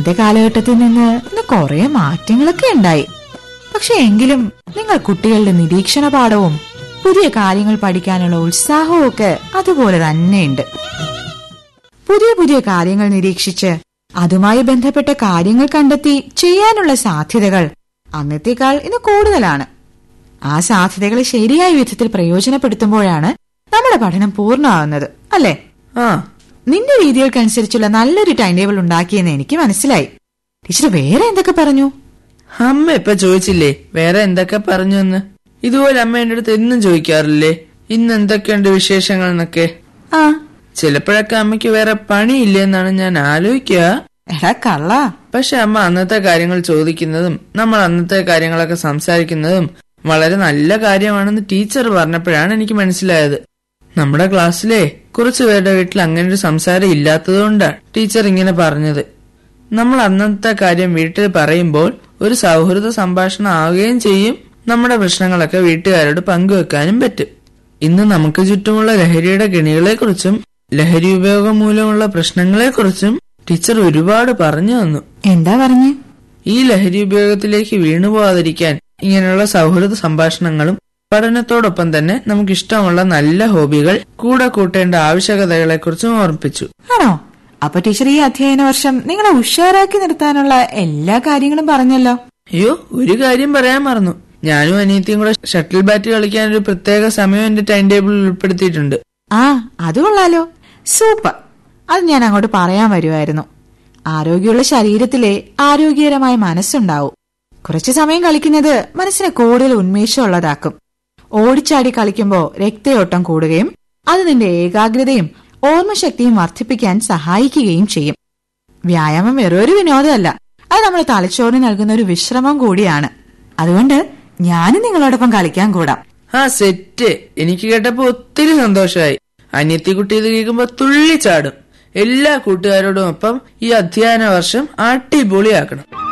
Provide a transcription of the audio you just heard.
എന്റെ കാലഘട്ടത്തിൽ നിന്ന് ഇന്ന് കുറെ മാറ്റങ്ങളൊക്കെ ഉണ്ടായി പക്ഷെ എങ്കിലും നിങ്ങൾ കുട്ടികളുടെ നിരീക്ഷണ പാഠവും പുതിയ കാര്യങ്ങൾ പഠിക്കാനുള്ള ഉത്സാഹവും ഒക്കെ അതുപോലെ തന്നെയുണ്ട് പുതിയ പുതിയ കാര്യങ്ങൾ നിരീക്ഷിച്ച് അതുമായി ബന്ധപ്പെട്ട കാര്യങ്ങൾ കണ്ടെത്തി ചെയ്യാനുള്ള സാധ്യതകൾ അന്നത്തേക്കാൾ ഇന്ന് കൂടുതലാണ് ആ സാധ്യതകളെ ശരിയായ വിധത്തിൽ പ്രയോജനപ്പെടുത്തുമ്പോഴാണ് നമ്മുടെ പഠനം പൂർണ്ണമാകുന്നത് അല്ലേ ആ നിന്റെ രീതികൾക്കനുസരിച്ചുള്ള നല്ലൊരു ടൈം ടേബിൾ ഉണ്ടാക്കിയെന്ന് എനിക്ക് മനസ്സിലായി ടീച്ചർ വേറെ എന്തൊക്കെ പറഞ്ഞു അമ്മ ഇപ്പൊ ചോദിച്ചില്ലേ വേറെ എന്തൊക്കെ പറഞ്ഞു എന്ന് ഇതുപോലെ അമ്മ എന്റെ അടുത്ത് എന്നും ചോദിക്കാറില്ലേ ഇന്ന് എന്തൊക്കെയുണ്ട് വിശേഷങ്ങൾ എന്നൊക്കെ ആ ചിലപ്പോഴൊക്കെ അമ്മയ്ക്ക് വേറെ പണിയില്ലേ എന്നാണ് ഞാൻ ആലോചിക്കുക എടാ കള്ള പക്ഷെ അമ്മ അന്നത്തെ കാര്യങ്ങൾ ചോദിക്കുന്നതും നമ്മൾ അന്നത്തെ കാര്യങ്ങളൊക്കെ സംസാരിക്കുന്നതും വളരെ നല്ല കാര്യമാണെന്ന് ടീച്ചർ പറഞ്ഞപ്പോഴാണ് എനിക്ക് മനസ്സിലായത് നമ്മുടെ ക്ലാസ്സിലെ കുറച്ചു പേരുടെ വീട്ടിൽ അങ്ങനെ ഒരു സംസാരം ഇല്ലാത്തതുകൊണ്ടാണ് ടീച്ചർ ഇങ്ങനെ പറഞ്ഞത് നമ്മൾ അന്നത്തെ കാര്യം വീട്ടിൽ പറയുമ്പോൾ ഒരു സൗഹൃദ സംഭാഷണം ആവുകയും ചെയ്യും നമ്മുടെ പ്രശ്നങ്ങളൊക്കെ വീട്ടുകാരോട് പങ്കുവെക്കാനും പറ്റും ഇന്ന് നമുക്ക് ചുറ്റുമുള്ള ലഹരിയുടെ കെണികളെക്കുറിച്ചും ലഹരി ഉപയോഗം മൂലമുള്ള പ്രശ്നങ്ങളെക്കുറിച്ചും ടീച്ചർ ഒരുപാട് പറഞ്ഞു തന്നു എന്താ പറഞ്ഞേ ഈ ലഹരി ഉപയോഗത്തിലേക്ക് വീണുപോകാതിരിക്കാൻ ഇങ്ങനെയുള്ള സൗഹൃദ സംഭാഷണങ്ങളും പഠനത്തോടൊപ്പം തന്നെ നമുക്ക് ഇഷ്ടമുള്ള നല്ല ഹോബികൾ കൂടെ കൂട്ടേണ്ട ആവശ്യകതകളെക്കുറിച്ചും ഓർമ്മിപ്പിച്ചു ആണോ അപ്പൊ ടീച്ചർ ഈ അധ്യയന വർഷം നിങ്ങളെ ഉഷാറാക്കി നിർത്താനുള്ള എല്ലാ കാര്യങ്ങളും പറഞ്ഞല്ലോ അയ്യോ ഒരു കാര്യം പറയാൻ മറന്നു ഞാനും അനിയത്തിയും കൂടെ ഷട്ടിൽ ബാറ്റ് കളിക്കാൻ ഒരു പ്രത്യേക സമയം എന്റെ ടൈം ടേബിളിൽ ഉൾപ്പെടുത്തിയിട്ടുണ്ട് ആ അത് കൊള്ളാലോ സൂപ്പർ അത് ഞാൻ അങ്ങോട്ട് പറയാൻ വരുമായിരുന്നു ആരോഗ്യമുള്ള ശരീരത്തിലെ ആരോഗ്യകരമായ മനസ്സുണ്ടാവും കുറച്ചു സമയം കളിക്കുന്നത് മനസ്സിനെ കൂടുതൽ ഉന്മേഷമുള്ളതാക്കും ഓടിച്ചാടി കളിക്കുമ്പോൾ രക്തയോട്ടം കൂടുകയും അത് നിന്റെ ഏകാഗ്രതയും ഓർമ്മശക്തിയും വർദ്ധിപ്പിക്കാൻ സഹായിക്കുകയും ചെയ്യും വ്യായാമം വെറൊരു വിനോദമല്ല അത് നമ്മുടെ തലച്ചോറിന് നൽകുന്ന ഒരു വിശ്രമം കൂടിയാണ് അതുകൊണ്ട് ഞാനും നിങ്ങളോടൊപ്പം കളിക്കാൻ കൂടാം ആ സെറ്റ് എനിക്ക് കേട്ടപ്പോ ഒത്തിരി സന്തോഷമായി അനിയത്തിക്കുട്ടി ഇത് കേൾക്കുമ്പോ തുള്ളിച്ചാടും എല്ലാ കൂട്ടുകാരോടും ഒപ്പം ഈ അധ്യയന വർഷം അടിപൊളിയാക്കണം